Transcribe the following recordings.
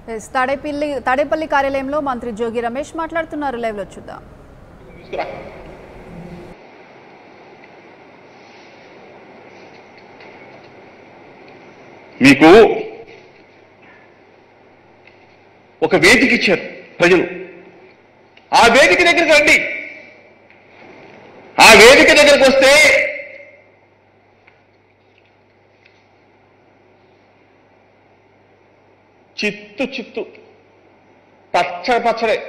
yes, Tadepalli Tadepalli కార్యాలయంలో మంత్రి జోగి రమేష్ మాట్లాడుతున్నారు లైవ్ లో చూద్దాం తీసుకురా మీకు ఒక వేదిక ఇచ్చారు ప్రజలు ఆ వేదిక దగ్గరికి రండి ఆ వేదిక దగ్గరికి వస్తే చిత్తు చిత్తు పచ్చడి పచ్చడే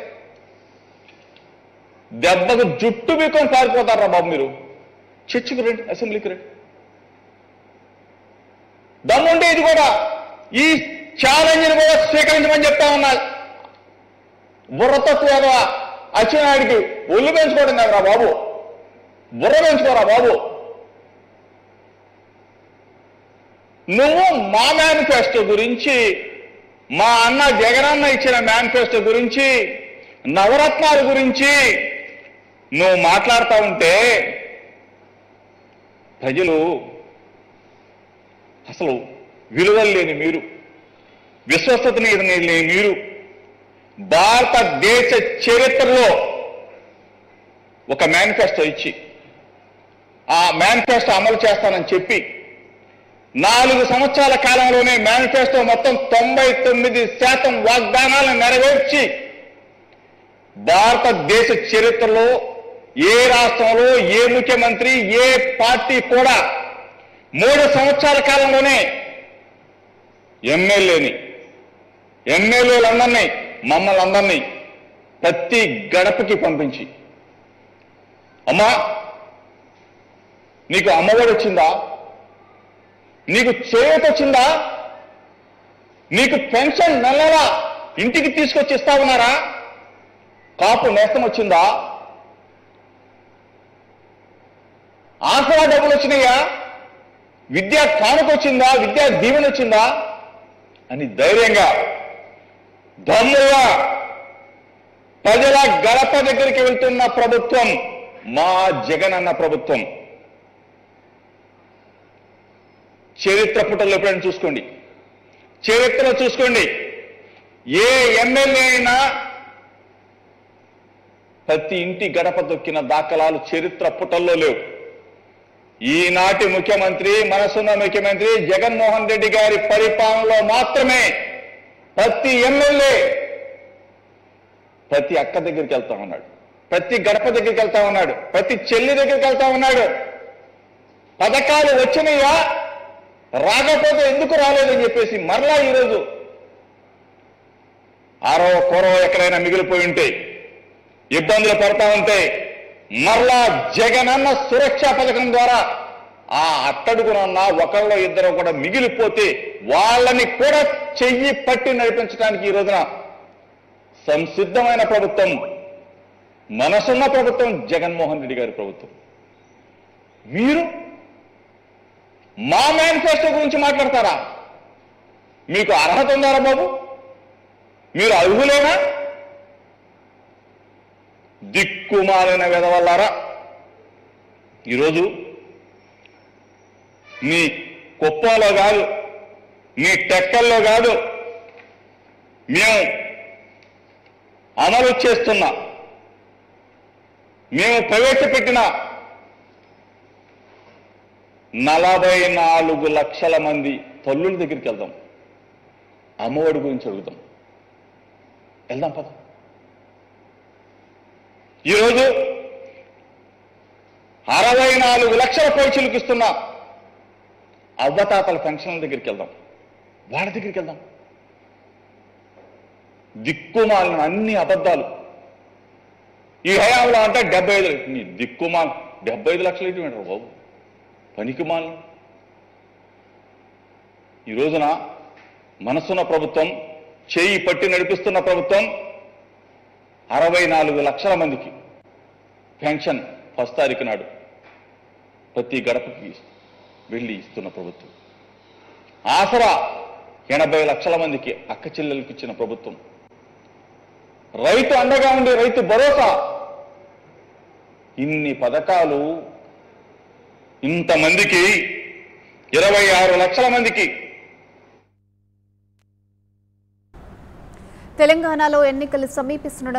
దెబ్బకు జుట్టు బీకొని పారిపోతారా బాబు మీరు చర్చికి రండి అసెంబ్లీకి రండి దమ్ముంటే ఇది కూడా ఈ ఛాలెంజ్ని కూడా స్వీకరించమని చెప్తా ఉన్నా బుర్రతో అచ్చెన్నాయుడికి ఒళ్ళు పెంచుకోవడం కదరా బాబు బుర్ర పెంచుకోరా బాబు నువ్వు మా మేనిఫెస్టో గురించి మా అన్న జగనన్న ఇచ్చిన మేనిఫెస్టో గురించి నవరత్నాల గురించి నువ్వు మాట్లాడుతూ ఉంటే ప్రజలు అసలు విలువలు లేని మీరు విశ్వసత లేని మీరు భారతదేశ చరిత్రలో ఒక మేనిఫెస్టో ఇచ్చి ఆ మేనిఫెస్టో అమలు చేస్తానని చెప్పి నాలుగు సంవత్సరాల కాలంలోనే మేనిఫెస్టో మొత్తం తొంభై తొమ్మిది శాతం వాగ్దానాలను నెరవేర్చి భారతదేశ చరిత్రలో ఏ రాష్ట్రంలో ఏ ముఖ్యమంత్రి ఏ పార్టీ కూడా మూడు సంవత్సరాల కాలంలోనే ఎమ్మెల్యేని ఎమ్మెల్యేలందరినీ మమ్మల్ని అందరినీ ప్రతి గడపకి పంపించి అమ్మా నీకు అమ్మఒడి వచ్చిందా నీకు చేయూత వచ్చిందా నీకు పెన్షన్ నెల నెలా ఇంటికి తీసుకొచ్చి ఇస్తా ఉన్నారా కాపు నేస్తం వచ్చిందా ఆసరా డబ్బులు వచ్చినాయా విద్యా కానుక వచ్చిందా విద్యా దీవెన వచ్చిందా అని ధైర్యంగా దమ్ముగా ప్రజల గడప దగ్గరికి వెళ్తున్న ప్రభుత్వం మా జగన్ అన్న ప్రభుత్వం చరిత్ర పుటల్లో ఎప్పుడైనా చూసుకోండి చరిత్ర చూసుకోండి ఏ ఎమ్మెల్యే అయినా ప్రతి ఇంటి గడప దొక్కిన దాఖలాలు చరిత్ర పుటల్లో లేవు ఈనాటి ముఖ్యమంత్రి మనసున్న ముఖ్యమంత్రి జగన్మోహన్ రెడ్డి గారి పరిపాలనలో మాత్రమే ప్రతి ఎమ్మెల్యే ప్రతి అక్క దగ్గరికి వెళ్తా ఉన్నాడు ప్రతి గడప దగ్గరికి వెళ్తా ఉన్నాడు ప్రతి చెల్లి దగ్గరికి వెళ్తా ఉన్నాడు పథకాలు వచ్చినాయా రాకపోతే ఎందుకు రాలేదని చెప్పేసి మరలా ఈరోజు ఆరో కూరో ఎక్కడైనా మిగిలిపోయి ఉంటే ఇబ్బందులు పడతా ఉంటే మరలా జగనన్న సురక్ష పథకం ద్వారా ఆ అట్టడుగునన్న ఒకళ్ళో ఇద్దరు కూడా మిగిలిపోతే వాళ్ళని కూడా చెయ్యి పట్టి నడిపించడానికి ఈ రోజున సంసిద్ధమైన ప్రభుత్వం మనసున్న ప్రభుత్వం జగన్మోహన్ రెడ్డి గారి ప్రభుత్వం మీరు మా మేనిఫెస్టో గురించి మాట్లాడతారా మీకు అర్హత ఉందారా బాబు మీరు అర్హులేనా దిక్కుమాలిన వెదవల్లారా ఈరోజు నీ కుప్పంలో కాదు నీ టెక్కల్లో కాదు మేము అమలు చేస్తున్న మేము ప్రవేశపెట్టిన నలభై నాలుగు లక్షల మంది తల్లుల దగ్గరికి వెళ్దాం అమ్మఒడి గురించి అడుగుదాం వెళ్దాం పద ఈరోజు అరవై నాలుగు లక్షల పైసలకు ఇస్తున్న అవ్వతాతల పెన్షన్ల దగ్గరికి వెళ్దాం వాళ్ళ దగ్గరికి వెళ్దాం దిక్కుమాలిన అన్ని అబద్ధాలు ఈ హయాంలో అంటే డెబ్బై ఐదు నీ దిక్కుమాల్ డెబ్బై ఐదు లక్షలు ఏంటి మేడం బాబు పనికిమాల ఈ రోజున మనసున్న ప్రభుత్వం చేయి పట్టి నడిపిస్తున్న ప్రభుత్వం అరవై నాలుగు లక్షల మందికి పెన్షన్ ఫస్ట్ తారీఖు నాడు ప్రతి గడపకి వెళ్ళి ఇస్తున్న ప్రభుత్వం ఆసరా ఎనభై లక్షల మందికి అక్క చెల్లెలకు ఇచ్చిన ప్రభుత్వం రైతు అండగా ఉండే రైతు భరోసా ఇన్ని పథకాలు ఇంతమందికి ఇరవై ఆరు లక్షల మందికి తెలంగాణలో ఎన్నికలు సమీపిస్తుండడం